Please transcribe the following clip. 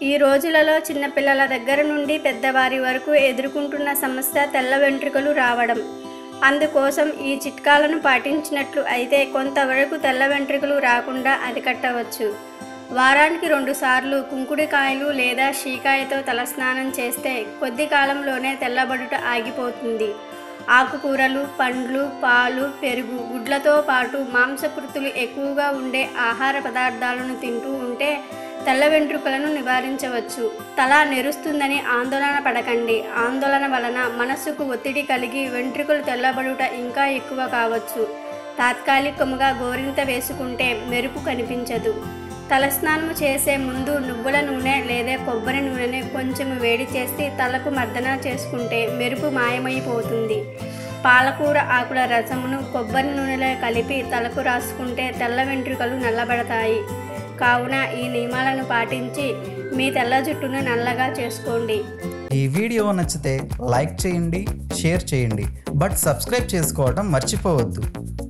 ఈ రోజులలో చిన్నపిల్లల దగ్గర నుండి పెద్దవారి వరకు ఎదుర్కొంటున్న సమస్య తెల్ల వెంట్రుకలు రావడం అందుకోసం ఈ చిట్కాలను పాటించినట్లు అయితే కొంతవరకు తెల్ల వెంట్రుకలు రాకుండా అరికట్టవచ్చు వారానికి రెండుసార్లు కుంకుడికాయలు లేదా షీకాయతో తలస్నానం చేస్తే కొద్ది కాలంలోనే తెల్లబడుట ఆగిపోతుంది ఆకుకూరలు పండ్లు పాలు పెరుగు గుడ్లతో పాటు మాంసకృతులు ఎక్కువగా ఉండే ఆహార పదార్థాలను తింటూ ఉంటే తెల్ల వెంట్రుకలను నివారించవచ్చు తల నెరుస్తుందని ఆందోళన పడకండి ఆందోళన వలన మనస్సుకు ఒత్తిడి కలిగి వెంట్రుకలు తెల్లబడుట ఇంకా ఎక్కువ కావచ్చు తాత్కాలికముగా గోరింత వేసుకుంటే మెరుపు కనిపించదు తలస్నానం చేసే ముందు నువ్వుల నూనె లేదా కొబ్బరి నూనెని కొంచెం వేడి చేసి తలకు మర్దన చేసుకుంటే మెరుపు మాయమైపోతుంది పాలకూర ఆకుల రసమును కొబ్బరి నూనెలో కలిపి తలకు రాసుకుంటే తెల్ల వెంట్రుకలు నల్లబడతాయి కావున ఈ నియమాలను పాటించి మీ తెల్ల జుట్టును నల్లగా చేసుకోండి ఈ వీడియో నచ్చితే లైక్ చేయండి షేర్ చేయండి బట్ సబ్స్క్రైబ్ చేసుకోవడం మర్చిపోవద్దు